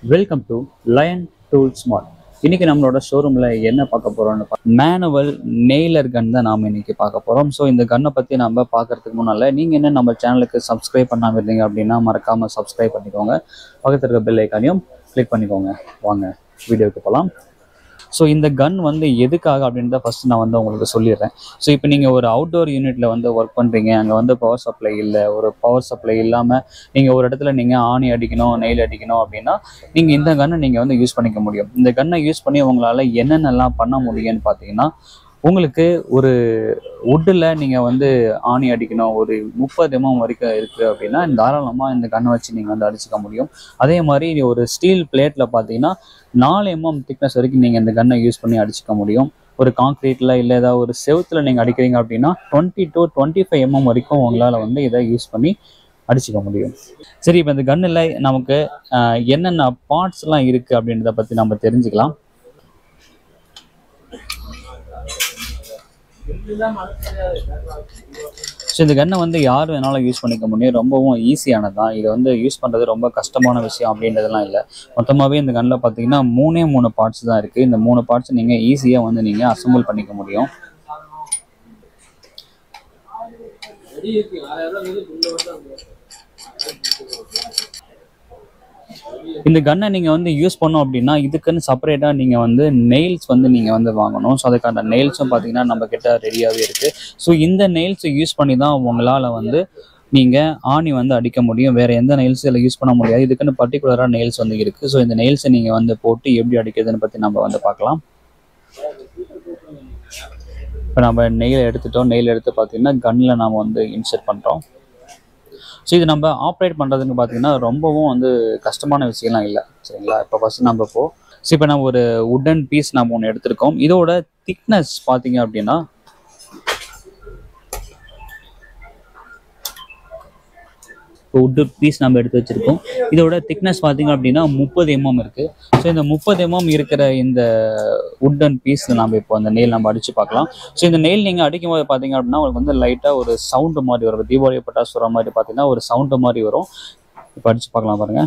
welcome to lion tool smart இன்னைக்கு நம்மளோட ஷோரூம்ல என்ன பார்க்க போறோம்னு மேனுவல் நெய்லர் கன் தான் நாம இன்னைக்கு பார்க்க போறோம் ஸோ இந்த கன்னை பத்தி நம்ம பார்க்கறதுக்கு முன்னால நீங்க என்ன நம்ம சேனலுக்கு சப்ஸ்கிரைப் பண்ணாம இருந்தீங்க அப்படின்னா மறக்காம சப்ஸ்கிரைப் பண்ணிக்கோங்க பக்கத்துல இருக்க பெல் ஐக்கானையும் கிளிக் பண்ணிக்கோங்க வாங்க வீடியோக்கு போகலாம் ஸோ இந்த கன் வந்து எதுக்காக அப்படின்றத ஃபர்ஸ்ட் நான் வந்து உங்களுக்கு சொல்லிடுறேன் ஸோ இப்போ நீங்கள் ஒரு அவுட்டோர் யூனிட்ல வந்து ஒர்க் பண்ணுறீங்க அங்கே வந்து பவர் சப்ளை இல்லை ஒரு பவர் சப்ளை இல்லாமல் நீங்கள் ஒரு இடத்துல நீங்கள் ஆணி அடிக்கணும் நெயில் அடிக்கணும் அப்படின்னா நீங்கள் இந்த கன்னை நீங்கள் வந்து யூஸ் பண்ணிக்க முடியும் இந்த கன்னை யூஸ் பண்ணி உங்களால் என்னென்னலாம் பண்ண முடியும்னு பார்த்தீங்கன்னா உங்களுக்கு ஒரு வுட்டில் நீங்கள் வந்து ஆணி அடிக்கணும் ஒரு முப்பது எம்எம் வரைக்கும் இருக்குது அப்படின்னா தாராளமாக இந்த கன்னை வச்சு நீங்கள் வந்து அடிச்சுக்க முடியும் அதே மாதிரி ஒரு ஸ்டீல் பிளேட்டில் பார்த்தீங்கன்னா நாலு எம்எம் திக்னஸ் வரைக்கும் நீங்கள் இந்த கன்னை யூஸ் பண்ணி அடிச்சுக்க முடியும் ஒரு காங்க்ரீட்டில் இல்லை ஏதாவது ஒரு செவுத்தில் நீங்கள் அடிக்கிறீங்க அப்படின்னா twenty to twenty five mm வரைக்கும் உங்களால் வந்து இதை யூஸ் பண்ணி அடிச்சுக்க முடியும் சரி இப்போ இந்த கன்னில் நமக்கு ஆஹ், என்னென்ன பார்ட்ஸ்லாம் இருக்குது அப்படின்றத பற்றி நம்ம தெரிஞ்சுக்கலாம் ஸோ இந்த கன்னை வந்து யார் வேணாலும் யூஸ் பண்ணிக்க முடியும் ரொம்பவும் ஈஸியானது தான் இது வந்து யூஸ் பண்ணுறது ரொம்ப கஷ்டமான விஷயம் அப்படின்றதெல்லாம் இல்லை மொத்தமாகவே இந்த கன்னில் பார்த்தீங்கன்னா மூணே மூணு பார்ட்ஸ் தான் இருக்குது இந்த மூணு பார்ட்ஸ் நீங்கள் ஈஸியாக வந்து நீங்கள் அசம்பிள் பண்ணிக்க முடியும் இந்த கன்னை நீங்கள் வந்து யூஸ் பண்ணோம் அப்படின்னா இதுக்குன்னு செப்பரேட்டாக நீங்கள் வந்து நெயில்ஸ் வந்து நீங்கள் வந்து வாங்கணும் ஸோ அதுக்கான நெயில்ஸும் பார்த்தீங்கன்னா நம்ம கிட்ட ரெடியாகவே இருக்குது ஸோ இந்த நெயில்ஸை யூஸ் பண்ணி தான் உங்களால் வந்து நீங்கள் ஆணி வந்து அடிக்க முடியும் வேறு எந்த நெயில்ஸும் இதில் யூஸ் பண்ண முடியாது இதுக்குன்னு பர்டிகுலராக நெயில்ஸ் வந்து இருக்குது ஸோ இந்த நெயில்ஸை நீங்கள் வந்து போட்டு எப்படி அடிக்கிறதுன்னு பற்றி நம்ம வந்து பார்க்கலாம் இப்போ நம்ம நெயில் எடுத்துட்டோம் நெயில் எடுத்து பார்த்தீங்கன்னா கன்னில் நாம் வந்து இன்சர்ட் பண்ணுறோம் ஸோ இது நம்ம ஆப்ரேட் பண்ணுறதுன்னு பார்த்தீங்கன்னா ரொம்பவும் வந்து கஷ்டமான விஷயம்லாம் இல்லை சரிங்களா இப்போ ஃபஸ்ட்டு நம்ம இப்போ ஸோ இப்போ நம்ம ஒரு உட்டன் பீஸ் நம்ம ஒன்று எடுத்திருக்கோம் இதோட திக்னஸ் பார்த்தீங்க அப்படின்னா உட்டு பீஸ் நம்ம எடுத்து வச்சிருக்கோம் இதோட திக்னஸ் பார்த்தீங்க அப்படின்னா முப்பது எம்எம் இருக்கு ஸோ இந்த முப்பது எம்எம் இருக்கிற இந்த உட்டன் பீஸில் நம்ம இப்போ அந்த நெயில் நம்ம அடிச்சு பார்க்கலாம் ஸோ இந்த நெயில் நீங்கள் அடிக்கும் போது பார்த்தீங்க அப்படின்னா உங்களுக்கு வந்து லைட்டாக ஒரு சவுண்டு மாதிரி வரும் தீபாவளி பட்டாசு வர மாதிரி பார்த்தீங்கன்னா ஒரு சவுண்டு மாதிரி வரும் இப்போ அடிச்சு பார்க்கலாம் பாருங்க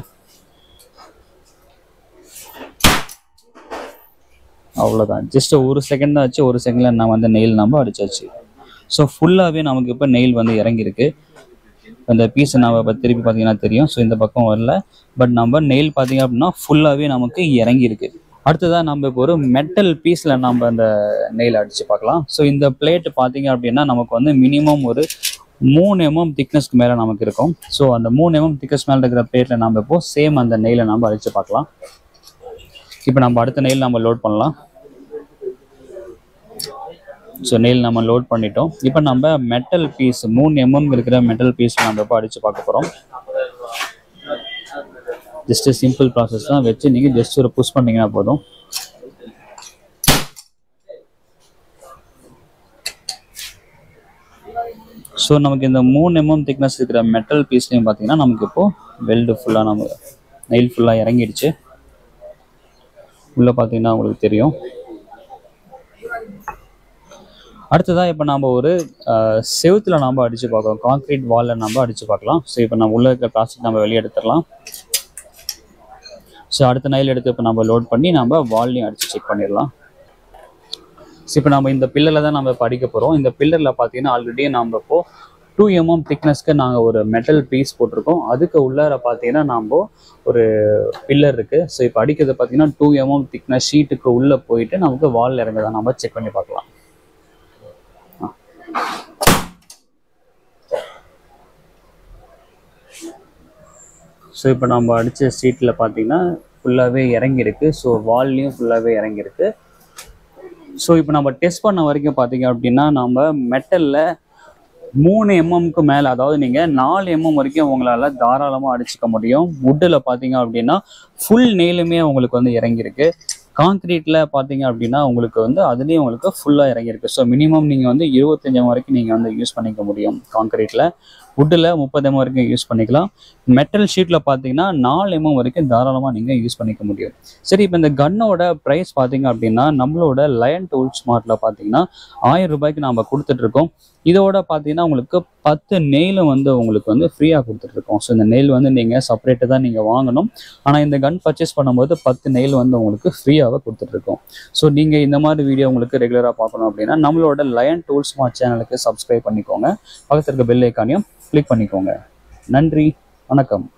அவ்வளோதான் ஜஸ்ட் ஒரு செகண்ட் தான் ஆச்சு ஒரு செகண்டில் நம்ம வந்து நெயில் நம்ம அடிச்சாச்சு ஸோ ஃபுல்லாகவே நமக்கு இப்போ நெயில் வந்து இறங்கியிருக்கு அந்த பீஸ் நம்ம இப்போ திருப்பி பார்த்தீங்கன்னா தெரியும் ஸோ இந்த பக்கம் வரல பட் நம்ம நெயில் பார்த்தீங்க அப்படின்னா ஃபுல்லாகவே நமக்கு இறங்கியிருக்கு அடுத்ததாக நம்ம இப்போ ஒரு மெட்டல் பீஸில் நம்ம அந்த நெயில் அடித்து பார்க்கலாம் ஸோ இந்த பிளேட் பார்த்தீங்க அப்படின்னா நமக்கு வந்து மினிமம் ஒரு மூணு எம்எம் திக்னஸ்க்கு மேலே நமக்கு இருக்கும் ஸோ அந்த மூணு எம்எம் திக்னஸ் மேலே இருக்கிற பிளேட்டில் நம்ம இப்போ சேம் அந்த நெயிலை நம்ம அடித்து பார்க்கலாம் இப்போ நம்ம அடுத்த நெயில் நம்ம லோட் பண்ணலாம் ஸோ நெயில் நம்ம லோட் பண்ணிட்டோம் இப்போ நம்ம மெட்டல் பீஸ் மூணு எம்எம் இருக்கிற மெட்டல் பீஸ் நம்ம இப்போ அடித்து பார்க்க போகிறோம் ஜஸ்ட் சிம்பிள் ப்ராசஸ் தான் வச்சு நீங்கள் ஜஸ்ட் ஒரு புஷ் பண்ணீங்கன்னா போதும் ஸோ நமக்கு இந்த மூணு எம்எம் திக்னஸ் இருக்கிற மெட்டல் பீஸ்லையும் பார்த்தீங்கன்னா நமக்கு இப்போது வெல்டு ஃபுல்லாக நம்ம நெயில் ஃபுல்லாக இறங்கிடுச்சு உள்ளே பார்த்தீங்கன்னா உங்களுக்கு தெரியும் அடுத்ததாக இப்போ நம்ம ஒரு செவுத்தில் நம்ம அடித்து பார்க்குறோம் கான்க்ரீட் வாலில் நம்ம அடித்து பார்க்கலாம் ஸோ இப்போ நம்ம உள்ள இருக்கிற பிளாஸ்டிக் நம்ம வெளியே எடுத்துடலாம் ஸோ அடுத்த நைல் எடுத்து இப்போ நம்ம லோட் பண்ணி நம்ம வால்லையும் அடித்து செக் பண்ணிடலாம் ஸோ இப்போ நம்ம இந்த பில்லரில் தான் நம்ம இப்போ அடிக்க போகிறோம் இந்த பில்லரில் பார்த்தீங்கன்னா ஆல்ரெடி நம்ம இப்போ டூ எம்எம் திக்னஸ்க்கு நாங்கள் ஒரு மெட்டல் பீஸ் போட்டிருக்கோம் அதுக்கு உள்ளார பார்த்தீங்கன்னா நம்ம ஒரு பில்லர் இருக்குது ஸோ இப்போ அடிக்கிறது பார்த்தீங்கன்னா டூ எம்எம் திக்னஸ் ஷீட்டுக்கு உள்ளே போயிட்டு நமக்கு வால் இறங்குதா நம்ம செக் பண்ணி பார்க்கலாம் ஸோ இப்போ நம்ம அடித்த சீட்டில் பார்த்தீங்கன்னா ஃபுல்லாகவே இறங்கியிருக்கு ஸோ வால்லையும் ஃபுல்லாகவே இறங்கியிருக்கு ஸோ இப்போ நம்ம டெஸ்ட் பண்ண வரைக்கும் பார்த்தீங்க அப்படின்னா நம்ம மெட்டலில் மூணு எம்எம்க்கு மேலே அதாவது நீங்கள் நாலு எம்எம் வரைக்கும் உங்களால் தாராளமாக அடிச்சுக்க முடியும் வுட்டில் பார்த்தீங்க அப்படின்னா ஃபுல் நெயிலுமே உங்களுக்கு வந்து இறங்கியிருக்கு காங்க்ரீட்டில் பார்த்தீங்க அப்படின்னா உங்களுக்கு வந்து அதுலேயும் உங்களுக்கு ஃபுல்லாக இறங்கியிருக்கு ஸோ மினிமம் நீங்கள் வந்து இருபத்தஞ்சு வரைக்கும் நீங்கள் வந்து யூஸ் பண்ணிக்க முடியும் காங்க்ரீட்டில் வுட்டில் முப்பது எம்எம் வரைக்கும் யூஸ் பண்ணிக்கலாம் மெட்டல் ஷீட்டில் பார்த்தீங்கன்னா நாலு எம்எம் வரைக்கும் தாராளமாக நீங்கள் யூஸ் பண்ணிக்க முடியும் சரி இப்போ இந்த கன்னோட ப்ரைஸ் பார்த்தீங்க அப்படின்னா நம்மளோட லயன் டூல் ஸ்மார்ட்டில் பார்த்தீங்கன்னா ஆயிரம் ரூபாய்க்கு நம்ம கொடுத்துட்ருக்கோம் இதோட பார்த்தீங்கன்னா உங்களுக்கு பத்து நெயிலும் வந்து உங்களுக்கு வந்து ஃப்ரீயாக கொடுத்துட்ருக்கோம் ஸோ இந்த நெயில் வந்து நீங்கள் செப்பரேட்டு தான் நீங்கள் வாங்கணும் ஆனால் இந்த கன் பர்ச்சேஸ் பண்ணும்போது பத்து நெயில் வந்து உங்களுக்கு ஃப்ரீயாகவே கொடுத்துட்ருக்கோம் ஸோ நீங்கள் இந்த மாதிரி வீடியோ உங்களுக்கு ரெகுலராக பார்க்கணும் அப்படின்னா நம்மளோட லயன் டூல் ஸ்மார்ட் சேனலுக்கு சப்ஸ்கிரைப் பண்ணிக்கோங்க பக்கத்தில் இருக்க பெல் ஐக்கானையும் கிளிக் பண்ணிக்கோங்க நன்றி வணக்கம்